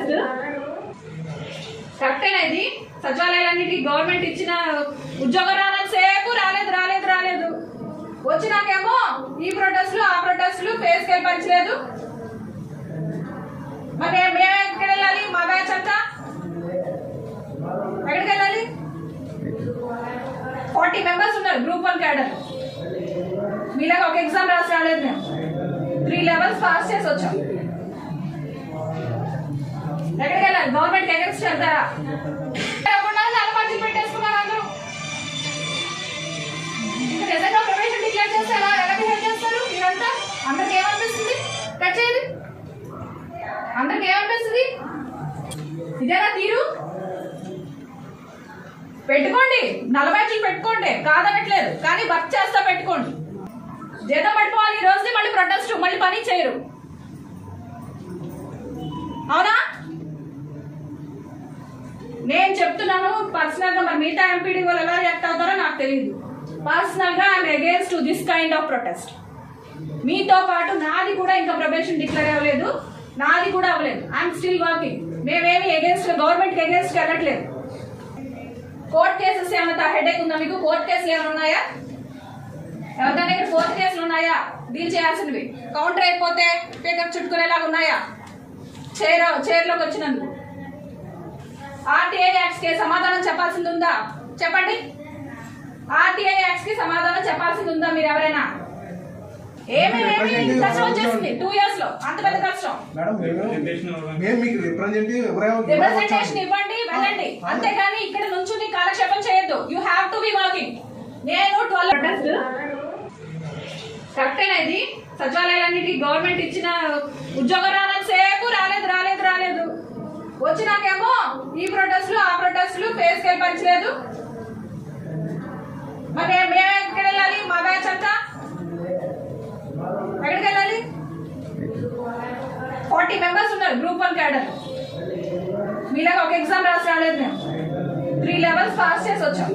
protest కరెక్టేనా ఇది సచివాలయాలన్నిటికీ government ఇచ్చిన ఉద్యోగం రానంత సేపు రాలేదు రాలేదు రాలేదు వచ్చినాకేమో ఈ ప్రొటెస్ట్లు ఆ ప్రొటెస్ట్లు పే స్కేల్ పెంచలేదు మరి మేము ఎక్కడ వెళ్ళాలి మా బ్యాచ్ అంతా ఎక్కడికి వెళ్ళాలి ఫార్టీ మెంబర్స్ ఉన్నారు గ్రూప్ వన్ క్యాడర్ మీలాగా ఒక ఎగ్జామ్ రాసి రాలేదు మేము త్రీ లెవెల్స్ పాస్ చేసి వచ్చాం ఎక్కడికి వెళ్ళాలి గవర్నమెంట్ ఎగరెస్ట్ వెళ్తారా కాకుండా నలమర్జీలు పెట్టేసుకున్నారు అందరూ ఇంకా నిజంగా ప్రవేశం డిక్లేర్ చేస్తే ఎలా ఎలా బిహేవ్ చేస్తారు మీరంతా అందరికి ఏమనిపిస్తుంది కట్ చేయండి అందరికి ఏమనిపిస్తుంది ఇదేనా తీరు పెట్టుకోండి నలభైట్లు పెట్టుకోండి కాదనట్లేదు కానీ వర్క్ చేస్తా పెట్టుకోండి జీతం పడిపోవాలి ఈ రోజు మళ్ళీ ప్రొటెస్ట్ మళ్ళీ పని చేయరు అవునా నేను చెప్తున్నాను పర్సనల్ గా మరి మిగతా ఎంపీడీ వాళ్ళు ఎలా రియాక్ట్ అవుతారో నాకు తెలియదు పర్సనల్ గా I'm against this kind of protest మీతో పాటు నాది కూడా ఇంకా ప్రొబేషన్ డిక్లేర్ అవ్వలేదు నాది కూడా అవ్వలేదు ఐఎమ్ స్టిల్ వర్కింగ్ మేమేమి అగేన్స్ట్ గవర్నమెంట్ అగేన్స్ట్ వెళ్ళట్లేదు కోర్ట్ కేసెస్ ఏమైనా హెడేక్ ఉందా మీకు కోర్ట్ కేసులు ఏమైనా ఉన్నాయా ఎవరికైనా ఇక్కడ కోర్టు కేసులు ఉన్నాయా డీల్ చేయాల్సినవి కౌంటర్ అయిపోతే పికప్ చుట్టుకునేలాగా ఉన్నాయా చైర్ చైర్లోకి వచ్చినందుకు ఆర్టీఐ యాక్ట్స్ కి సమాధానం చెప్పాల్సింది ఉందా చెప్పండి ఆర్టీఐ యాక్ట్స్ కి సమాధానం చెప్పాల్సింది ఉందా మీరు ఎవరైనా ఏమి ఏమి కష్టం వచ్చేసింది టూ ఇయర్స్ లో అంత పెద్ద కష్టం మేడం మేము మేము మీకు రిప్రజెంటేటివ్ ఎవరైనా రిప్రజెంటేషన్ ఇవ్వండి వెళ్ళండి అంతేగాని ఇక్కడ నుంచి కాలక్షేపం చేయొద్దు you have to be working నేను ట్వెల్వ్ ప్రొటెస్ట్ కరెక్టేనా ఇది సచివాలయాలన్నిటికీ గవర్నమెంట్ ఇచ్చిన ఉద్యోగం రానంత సేపు రాలేదు రాలేదు రాలేదు వచ్చినాకేమో ఈ ప్రొటెస్ట్లు ఆ ప్రొటెస్ట్లు పే స్కేల్ పెంచలేదు మరి మేము ఎక్కడ వెళ్ళాలి మా బ్యాచ్ అంతా ఎక్కడికి వెళ్ళాలి ఫార్టీ మెంబర్స్ ఉన్నారు గ్రూప్ వన్ క్యాడర్ మీలాగా ఒక ఎగ్జామ్ రాసి రాలేదు మేము త్రీ లెవెల్స్ పాస్ చేసి వచ్చాం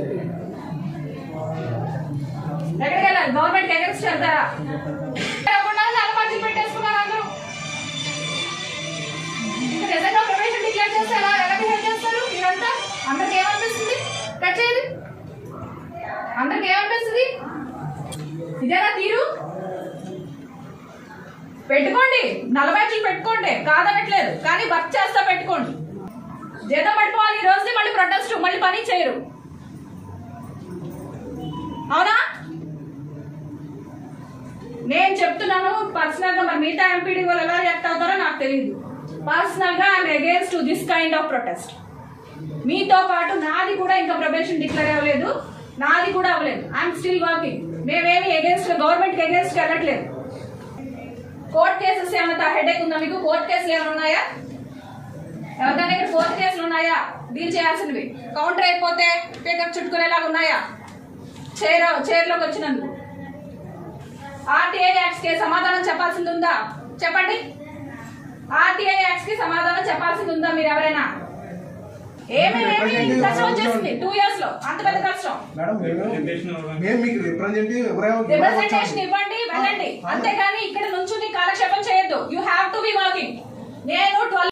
ఎక్కడికి వెళ్ళాలి గవర్నమెంట్ ఎగరెస్ట్ వెళ్తారా కాకుండా నలమర్జీలు పెట్టేసుకున్నారు అందరూ ఇంకా నిజంగా ప్రవేశం డిక్లేర్ చేస్తే ఎలా ఎలా బిహేవ్ చేస్తారు మీరంతా అందరికి ఏమనిపిస్తుంది కట్ చేయండి అందరికి ఏమనిపిస్తుంది ఇదేనా తీరు పెట్టుకోండి నలభైట్లు పెట్టుకోండి కాదనట్లేదు కానీ వర్క్ చేస్తా పెట్టుకోండి జీతం పడిపోవాలి ఈ రోజు మళ్ళీ ప్రొటెస్ట్ మళ్ళీ పని చేయరు అవునా నేను చెప్తున్నాను పర్సనల్ గా మరి మిగతా ఎంపీడీ వాళ్ళు ఎలా రియాక్ట్ అవుతారో నాకు తెలియదు పర్సనల్ గా I'm against this kind of protest మీతో పాటు నాది కూడా ఇంకా ప్రొబేషన్ డిక్లేర్ అవ్వలేదు నాది కూడా అవ్వలేదు ఐఎమ్ స్టిల్ వర్కింగ్ మేమేమి అగేన్స్ట్ గవర్నమెంట్ అగేన్స్ట్ వెళ్ళట్లేదు కోర్ట్ కేసెస్ ఏమైనా హెడేక్ ఉందా మీకు కోర్ట్ కేసులు ఏమైనా ఉన్నాయా ఎవరికైనా ఇక్కడ కోర్టు కేసులు ఉన్నాయా డీల్ చేయాల్సినవి కౌంటర్ అయిపోతే పికప్ చుట్టుకునేలాగా ఉన్నాయా చైర్ చైర్లోకి వచ్చినందుకు ఆర్టీఐ యాక్ట్స్ కి సమాధానం చెప్పాల్సింది ఉందా చెప్పండి ఆర్టీఐ యాక్ట్స్ కి సమాధానం చెప్పాల్సింది ఉందా మీరు ఎవరైనా ఏమి ఏమి కష్టం వచ్చేసింది టూ ఇయర్స్ లో అంత పెద్ద కష్టం మేడం మేము మేము మీకు రిప్రజెంటేటివ్ ఎవరైనా రిప్రజెంటేషన్ ఇవ్వండి వెళ్ళండి అంతేగాని ఇక్కడ నుంచి కాలక్షేపం చేయొద్దు you have to be working నేను ట్వెల్వ్